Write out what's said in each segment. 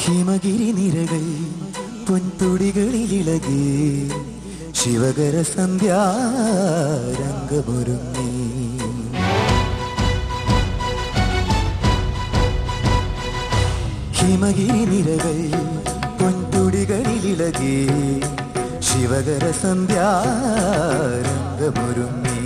ഹിമഗിരി നിരകൾ പൊൻതുടികളിലിളകി ശിവകര സന്ധ്യാരംഗമൊരുങ്ങി ഹിമഗിരി നിരകൾ പൊൻതുടികളിലിളകി ശിവകര സന്ധ്യാരംഗമൊരുങ്ങി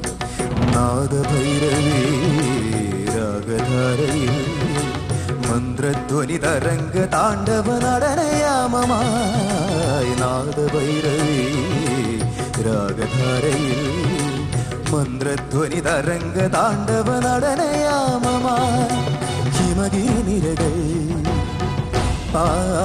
നാദഭൈരവേ രാഗധാരയിൽ മന്ത്രധ്വനി തരംഗ താണ്ഡവ നടനയാമമായി നാദഭൈരവേ രാഗധാരയിൽ മന്ത്രധ്വനി തരംഗ താണ്ഡവ നടനയാമമായി ഹിമഗിരി നിരകൾ ആ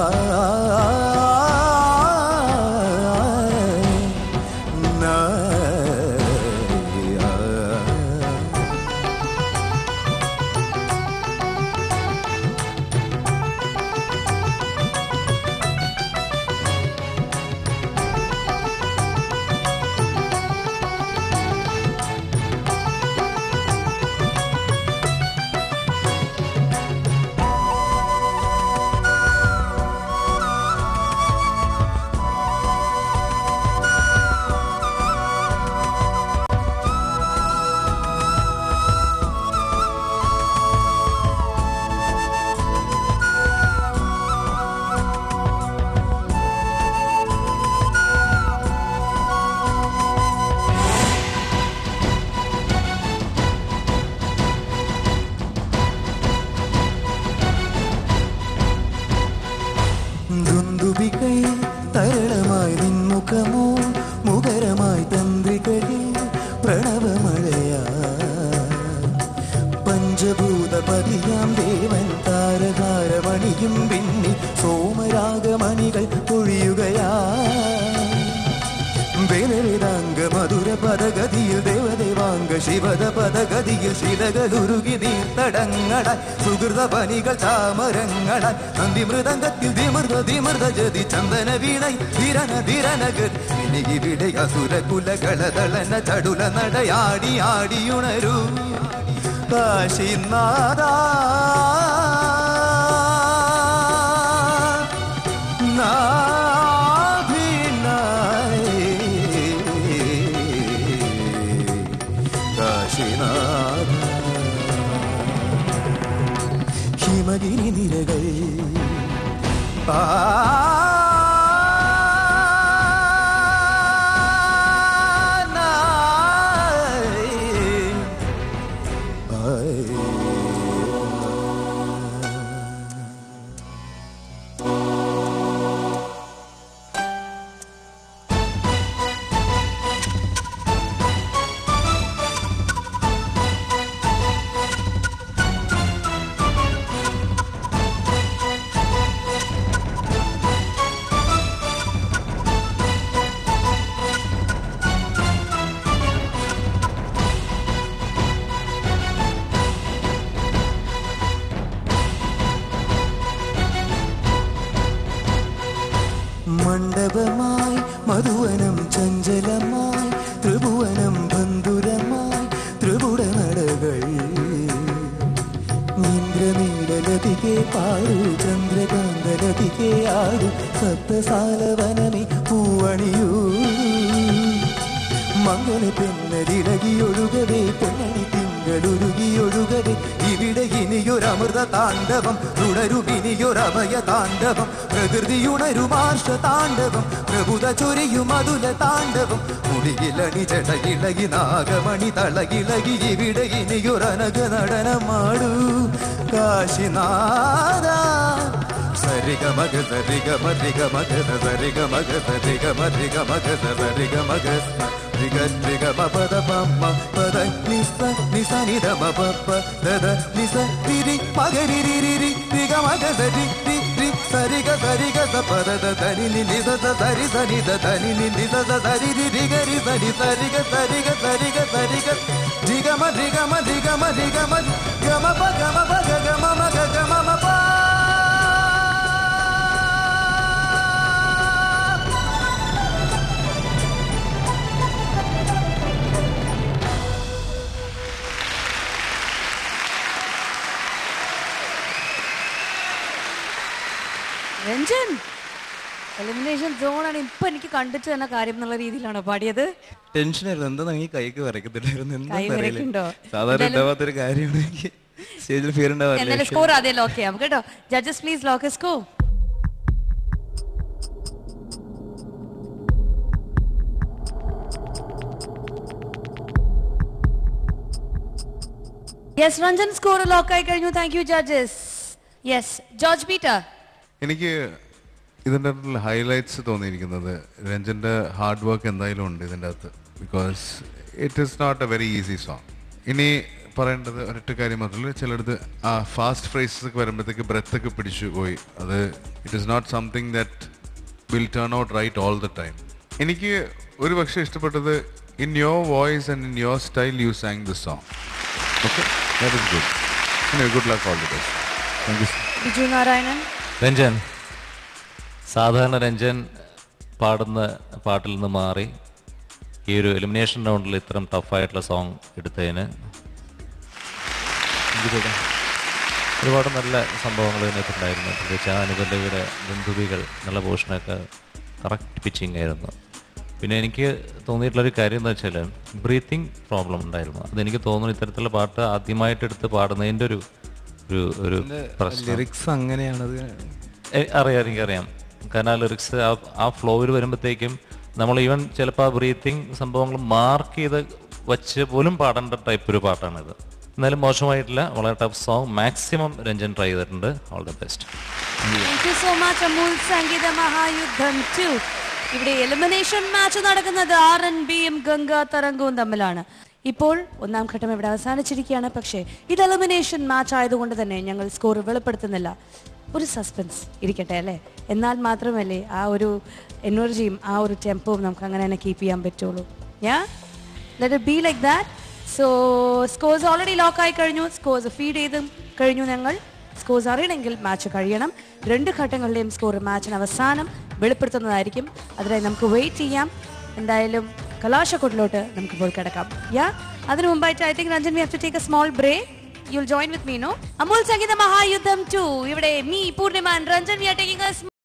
ദുന്ദുബികൾ തരളമായി നിൻമുഖമോ മുഖരമായി തന്ത്രികളിൽ പ്രണവമഴയാ പഞ്ചഭൂതപതിയാം ദേവൻ താരതാരമണിയും പിന്നി സോമരാഗമണികൾ പൊഴിയുകയാ വേലവേദാംഗ മധുര പദഗതിയിൽ ദേവദേവാംഗ ശിവത പദഗതിയിൽ ശിലകളുരുകി നീർത്തടങ്ങളായി സുഹൃത പനികൾ ചാമരങ്ങളായി നന്ദി മൃദംഗത്തിൽ ധിമൃത ധിമൃത ജതി ചന്ദന വീണൈ ധിരന ധിരനഗർ ഇനികിവിടെ അസുര കുലകളതളന ചടുല നടയാടി ആടിയുണരൂ കാശിനാഥ ഹിമഗിരി നിരകൾ ആ മണ്ഡപമായി മധുവനം ചഞ്ചലമായി ത്രിഭുവനം ബന്ധുരമായി ത്രിപുട നടകൾ ഇന്ദ്രനീലലതികെ പാടു ചന്ദ്രകാന്തലതികെ ആടു സപ്തസാലവനമേ പൂവണിയൂ മംഗള പെണ്ണരിളകിയൊഴുകവേ പൊന്നണി തിങ്കളുരുകിയൊഴുകവേ ഇവിടെ ഇനിയൊരമൃത താണ്ഡവം തുടരും ഇനിയൊരഭയ താണ്ഡവം പ്രകൃതിയുണരുമാർഷ താണ്ഡവം പ്രഭുത ചൊരിയും അതുല താണ്ഡവം മുടിയിലണി ജടയിളകി നാഗമണി തളകിളകി ഇവിടെ ഇനിയൊരനക നടനമാടൂ കാശിനാഥ സരിഗ മഗ സരിഗ മരിഗ മഗ സരിഗ മഗ സരിഗ മരിഗ മഗ സരിഗ മഗ രിഗ രിഗ മപദ പമ്മ പദ നിസ നിസ നിധ മപ ദദ നിസ തിരി മഗ രി രി രി രിഗ മഗ സരി രി രി സരിഗ സരിഗ സ പദ ദ ധനി നി നിസ സ സരി സനി ദ ധനി നി നിസ സ സരി രി രിഗ രി സരി സരിഗ സരിഗ സരിഗ സരിഗ രിഗ മ രിഗ മ രിഗ മ രിഗ മ ഗമ പ ഗമ പ ഗ ഗമ മ ഗ ഗമ മ പ രഞ്ജൻ എലിമിനേഷൻ സോണാണ് ഇപ്പൊ എനിക്ക് കണ്ടിട്ട് തന്നെ കാര്യം എന്നുള്ള രീതിയിലാണോ പാടിയത് ടെൻഷനായിരുന്നു എന്താ ഈ കൈക്ക് വരക്കത്തില്ലായിരുന്നു കൈ എന്താ വിറയ്ക്കുന്നുണ്ടോ? സാധാരണ എന്തായാലും- ഉണ്ടാവാത്തൊരു കാര്യമാണ് എനിക്ക് സ്റ്റേജിൽ ഫിയർ ഉണ്ടാവാറില്ല എന്തായാലും സ്കോർ ആദ്യം ലോക്ക് ചെയ്യാം കേട്ടോ judges please lock score yes Ranjan score lock ആയി കഴിഞ്ഞു thank you judges yes George Peter എനിക്ക് ഇതിൻ്റെ ഹൈലൈറ്റ്സ് തോന്നിയിരിക്കുന്നത് രഞ്ജൻ്റെ ഹാർഡ് വർക്ക് എന്തായാലും ഉണ്ട് ഇതിൻ്റെ അകത്ത് because it is not a very easy song ഇനി പറയേണ്ടത് ഒരൊറ്റ കാര്യം മാത്രമല്ല ചിലടത്ത് ആ ഫാസ്റ്റ് ഫ്രേസസ് ഒക്കെ വരുമ്പോഴത്തേക്ക് ബ്രെത്ത് ഒക്കെ പിടിച്ചു പോയി അത് it is not something that will turn out right all the time എനിക്ക് ഒരു പക്ഷേ ഇഷ്ടപ്പെട്ടത് in your voice and in your style you sang this song okay that is good good luck all the best thank you Biju Narayanan Ranjan സാധാരണ രഞ്ജൻ പാടുന്ന പാട്ടിൽ നിന്ന് മാറി ഈ ഒരു എലിമിനേഷൻ റൗണ്ടിൽ ഇത്രയും ടഫായിട്ടുള്ള സോങ് എടുത്തതിന് എനിക്ക് തോന്നുന്നു ഒരുപാട് നല്ല സംഭവങ്ങൾ ഇതിനകത്തുണ്ടായിരുന്നു പ്രത്യേകിച്ച് ആ അനുബന്ധയുടെ ബന്ധുവികൾ നല്ല പോർഷനൊക്കെ കറക്റ്റ് പിച്ചിങ് ആയിരുന്നു പിന്നെ എനിക്ക് തോന്നിയിട്ടുള്ളൊരു കാര്യം എന്ന് വെച്ചാൽ ബ്രീത്തിങ് പ്രോബ്ലം ഉണ്ടായിരുന്നു അതെനിക്ക് തോന്നുന്നു ഇത്തരത്തിലുള്ള പാട്ട് ആദ്യമായിട്ട് എടുത്ത് പാടുന്നതിൻ്റെ ഒരു ഒരു ഒരു പ്രശ്നം ലിറിക്സ് അങ്ങനെയാണത് എ- അറിയാം എനിക്കറിയാം കാരണം ആ ലിറിക്സ് ആ ആ ഫ്ലോയിൽ വരുമ്പോഴത്തേക്കും നമ്മൾ ഈവൻ ചിലപ്പോൾ ആ ബ്രീത്തിങ് സംഭവങ്ങൾ മാർക്ക് ചെയ്ത് വച്ച് പോലും പാടേണ്ട ടൈപ്പ് ഒരു പാട്ടാണിത് എന്നാലും മോശമായിട്ടില്ല വളരെ tough song maximum Ranjan try ചെയ്തിട്ടുണ്ട് all the best thank you so much Amul Sangeetha Mahayudham two ഇവിടെ എലിമിനേഷൻ മാച്ച് നടക്കുന്നത് ആർ എൻ ബിയും ഗംഗാ തരംഗവും തമ്മിലാണ് ഇപ്പോൾ ഒന്നാം ഘട്ടം ഇവിടെ അവസാനിച്ചിരിക്കുകയാണ് പക്ഷേ ഇത് എലിമിനേഷൻ മാച്ച് ആയതുകൊണ്ട് തന്നെ ഞങ്ങൾ സ്കോർ വെളിപ്പെടുത്തുന്നില്ല ഒരു സസ്പെൻസ് ഇരിക്കട്ടെ അല്ലേ എന്നാൽ മാത്രമല്ലേ ആ ഒരു എനർജിയും ആ ഒരു ടെമ്പവും നമുക്ക് അങ്ങനെ തന്നെ കീപ്പ് ചെയ്യാൻ പറ്റുള്ളൂ ഞാ let be like that so scores already lock ആയി കഴിഞ്ഞു സ്കോർസ് ഫീഡ് ചെയ്ത് കഴിഞ്ഞു ഞങ്ങൾ സ്കോർസ് അറിയണമെങ്കിൽ മാച്ച് കഴിയണം രണ്ട് ഘട്ടങ്ങളിലെയും സ്കോർ മാച്ചിന് അവസാനം വെളിപ്പെടുത്തുന്നതായിരിക്കും അതിനായി നമുക്ക് വെയിറ്റ് ചെയ്യാം എന്തായാലും കലാശക്കൊട്ടിലോട്ട് നമുക്ക് ഇപ്പോൾ കിടക്കാം യാ അതിനു മുമ്പായിട്ട് I think Ranjan we have to take a small break you will join with me no Amul Sangeetha Mahayudham two ഇവിടെ me Poornima Ranjan we are taking